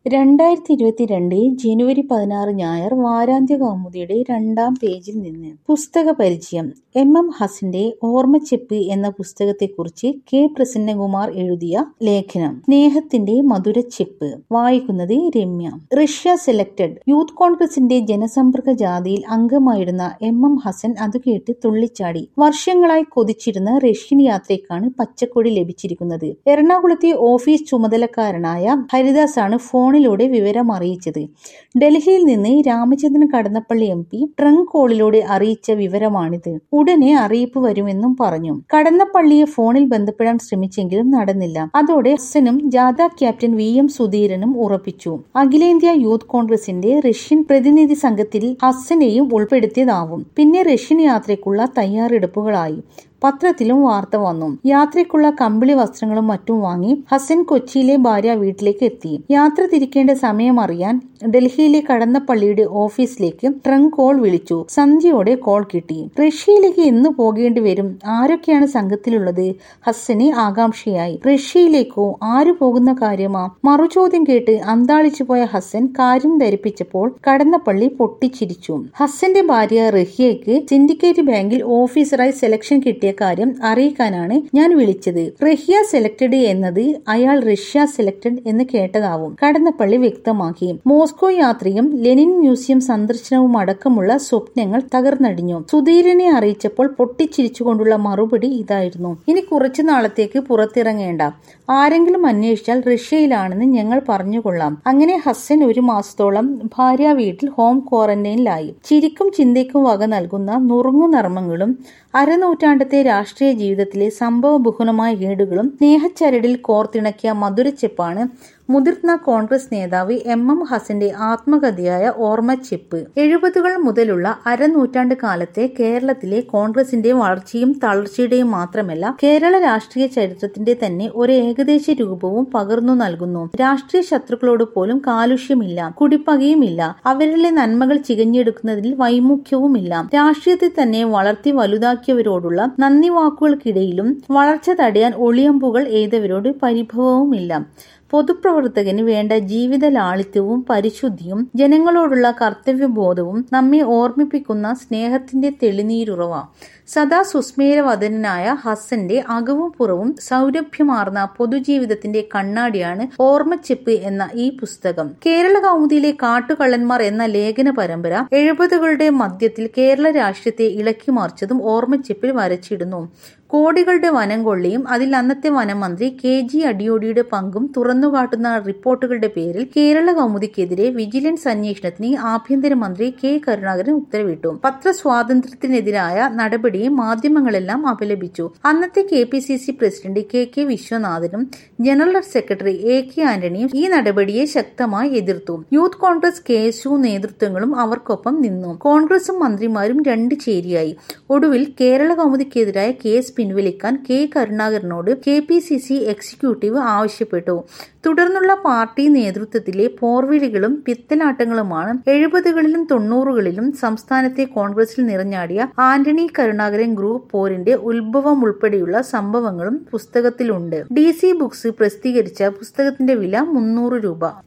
രണ്ടായിരത്തി ഇരുപത്തിരണ്ട് ജനുവരി പതിനാറ് ഞായർ വാരാന്ത്യ കൗമുദിയുടെ രണ്ടാം പേജിൽ നിന്ന് പുസ്തക പരിചയം എം എം ഹസന്റെ ഓർമ്മച്ചെപ്പ് എന്ന പുസ്തകത്തെക്കുറിച്ച് കെ പ്രസന്നകുമാർ എഴുതിയ ലേഖനം സ്നേഹത്തിന്റെ മധുരച്ചെപ്പ് വായിക്കുന്നത് രമ്യ റഷ്യ സെലക്ടഡ് യൂത്ത് കോൺഗ്രസിന്റെ ജനസമ്പർക്ക ജാഥയിൽ അംഗമായിരുന്ന എം എം ഹസൻ അത് കേട്ട് തുള്ളിച്ചാടി വർഷങ്ങളായി കൊതിച്ചിരുന്ന റഷ്യൻ യാത്രയ്ക്കാണ് പച്ചക്കൊടി ലഭിച്ചിരിക്കുന്നത് എറണാകുളത്തെ ഓഫീസ് ചുമതലക്കാരനായ ഹരിദാസാണ് ഫോണിലൂടെ വിവരം അറിയിച്ചത് ഡൽഹിയിൽ നിന്ന് Ramachandran Kadannappally M P trunk കോളിലൂടെ അറിയിച്ച വിവരമാണിത് ഉടനെ അറിയിപ്പ് വരുമെന്നും പറഞ്ഞു കടന്നപ്പള്ളിയെ ഫോണിൽ ബന്ധപ്പെടാൻ ശ്രമിച്ചെങ്കിലും നടന്നില്ല അതോടെ ഹസനും ജാഥ ക്യാപ്റ്റൻ വി എം സുധീരനും ഉറപ്പിച്ചു അഖിലേന്ത്യാ യൂത്ത് കോൺഗ്രസിന്റെ റഷ്യൻ പ്രതിനിധി സംഘത്തിൽ ഹസനെയും ഉൾപ്പെടുത്തിയതാവും പിന്നെ റഷ്യൻ യാത്രയ്ക്കുള്ള തയ്യാറെടുപ്പുകളായി പത്രത്തിലും വാർത്ത വന്നു യാത്രയ്ക്കുള്ള കമ്പിളി വസ്ത്രങ്ങളും മറ്റും വാങ്ങി ഹസൻ കൊച്ചിയിലെ ഭാര്യ വീട്ടിലേക്ക് എത്തി യാത്ര തിരിക്കേണ്ട സമയം അറിയാൻ ഡൽഹിയിലെ കടന്നപ്പള്ളിയുടെ ഓഫീസിലേക്ക് ട്രങ്ക് കോൾ വിളിച്ചു സന്ധ്യയോടെ കോൾ കിട്ടി റഷ്യയിലേക്ക് എന്ന് പോകേണ്ടി വരും ആരൊക്കെയാണ് സംഘത്തിലുള്ളത് ഹസന് ആകാംക്ഷയായി റഷ്യയിലേക്കോ ആര് പോകുന്ന കാര്യമാ മറുചോദ്യം കേട്ട് അന്താളിച്ചു പോയ ഹസൻ കാര്യം ധരിപ്പിച്ചപ്പോൾ കടന്നപ്പള്ളി പൊട്ടിച്ചിരിച്ചു ഹസന്റെ ഭാര്യ റഹിയയ്ക്ക് സിൻഡിക്കേറ്റ് ബാങ്കിൽ ഓഫീസറായി സെലക്ഷൻ കിട്ടിയ കാര്യം അറിയിക്കാനാണ് ഞാൻ വിളിച്ചത് റഷ്യ സെലക്ടഡ് എന്നത് അയാൾ റഷ്യ സെലക്ടഡ് എന്ന് കേട്ടതാവും കടന്നപ്പള്ളി വ്യക്തമാക്കി മോസ്കോ യാത്രയും ലെനിൻ മ്യൂസിയം സന്ദർശനവും അടക്കമുള്ള സ്വപ്നങ്ങൾ തകർന്നടിഞ്ഞു സുധീരനെ അറിയിച്ചപ്പോൾ പൊട്ടിച്ചിരിച്ചുകൊണ്ടുള്ള മറുപടി ഇതായിരുന്നു ഇനി കുറച്ചു നാളത്തേക്ക് പുറത്തിറങ്ങേണ്ട ആരെങ്കിലും അന്വേഷിച്ചാൽ റഷ്യയിലാണെന്ന് ഞങ്ങൾ പറഞ്ഞുകൊള്ളാം അങ്ങനെ ഹസൻ ഒരു മാസത്തോളം ഭാര്യ വീട്ടിൽ ഹോം ക്വാറന്റൈനിലായി ചിരിക്കും ചിന്തയ്ക്കും വക നൽകുന്ന നുറുങ്ങു നർമ്മങ്ങളും അരനൂറ്റാണ്ടത്തെ രാഷ്ട്രീയ ജീവിതത്തിലെ സംഭവബഹുലമായ ഏടുകളും സ്നേഹച്ചരടിൽ കോർത്തിണക്കിയ മധുരച്ചെപ്പാണ് മുതിർന്ന കോൺഗ്രസ് നേതാവ് എം എം ഹസന്റെ ആത്മകഥയായ ഓർമ്മച്ചെപ്പ് എഴുപതുകൾ മുതലുള്ള അരനൂറ്റാണ്ട് കാലത്തെ കേരളത്തിലെ കോൺഗ്രസിന്റെ വളർച്ചയും തളർച്ചയുടെയും മാത്രമല്ല കേരള രാഷ്ട്രീയ ചരിത്രത്തിന്റെ തന്നെ ഒരു ഏകദേശ രൂപവും പകർന്നു നൽകുന്നു രാഷ്ട്രീയ ശത്രുക്കളോട് പോലും കാലുഷ്യമില്ല കുടിപ്പകയുമില്ല അവരിലെ നന്മകൾ ചികഞ്ഞെടുക്കുന്നതിൽ വൈമുഖ്യവുമില്ല രാഷ്ട്രീയത്തെ തന്നെ വളർത്തി വലുതാക്കിയവരോടുള്ള നന്ദി വാക്കുകൾക്കിടയിലും വളർച്ച തടയാൻ ഒളിയമ്പുകൾ എയ്തവരോട് പരിഭവവുമില്ല പൊതുപ്രവർത്തകന് വേണ്ട ജീവിത ലാളിത്യവും പരിശുദ്ധിയും ജനങ്ങളോടുള്ള കർത്തവ്യബോധവും നമ്മെ ഓർമ്മിപ്പിക്കുന്ന സ്നേഹത്തിന്റെ തെളിനീരുറവ സദാ സുസ്മേരവദനായ ഹസന്റെ അകവും പുറവും സൗരഭ്യമാർന്ന പൊതുജീവിതത്തിന്റെ കണ്ണാടിയാണ് ഓർമ്മച്ചെപ്പ് എന്ന ഈ പുസ്തകം കേരള കൗമുദിയിലെ കാട്ടുകള്ളന്മാർ എന്ന ലേഖന പരമ്പര എഴുപതുകളുടെ മധ്യത്തിൽ കേരള രാഷ്ട്രീയത്തെ ഇളക്കി മറിച്ചതും ഓർമ്മച്ചെപ്പിൽ വരച്ചിടുന്നു കോടികളുടെ വനം കൊള്ളിയും അതിൽ അന്നത്തെ വനമന്ത്രി കെ ജി അടിയോടിയുടെ പങ്കും തുറന്നുകാട്ടുന്ന റിപ്പോർട്ടുകളുടെ പേരിൽ കേരള കൗമുദിക്കെതിരെ വിജിലൻസ് അന്വേഷണത്തിന് ആഭ്യന്തരമന്ത്രി കെ കരുണാകരൻ ഉത്തരവിട്ടു പത്രസ്വാതന്ത്ര്യത്തിനെതിരായ നടപടിയെ മാധ്യമങ്ങളെല്ലാം അപലപിച്ചു അന്നത്തെ K P C C president K K വിശ്വനാഥനും ജനറൽ സെക്രട്ടറി എ കെ ആന്റണിയും ഈ നടപടിയെ ശക്തമായി എതിർത്തു youth Congress K S U നേതൃത്വങ്ങളും അവർക്കൊപ്പം നിന്നു കോൺഗ്രസും മന്ത്രിമാരും രണ്ട് ചേരിയായി ഒടുവിൽ കേരള കൗമുദിക്കെതിരായ കേസ് പിൻവലിക്കാൻ കെ കരുണാകരനോട് K P C C executive ആവശ്യപ്പെട്ടു തുടർന്നുള്ള പാർട്ടി നേതൃത്വത്തിലെ പോർവിളികളും പിത്തലാട്ടങ്ങളുമാണ് എഴുപതുകളിലും തൊണ്ണൂറുകളിലും സംസ്ഥാനത്തെ കോൺഗ്രസിൽ നിറഞ്ഞാടിയ ആന്റണി കരുണാകരൻ ഗ്രൂപ്പ് പോരിന്റെ ഉത്ഭവം ഉൾപ്പെടെയുള്ള സംഭവങ്ങളും പുസ്തകത്തിലുണ്ട് ഡി സി ബുക്സ് പ്രസിദ്ധീകരിച്ച പുസ്തകത്തിന്റെ വില മുന്നൂറ് രൂപ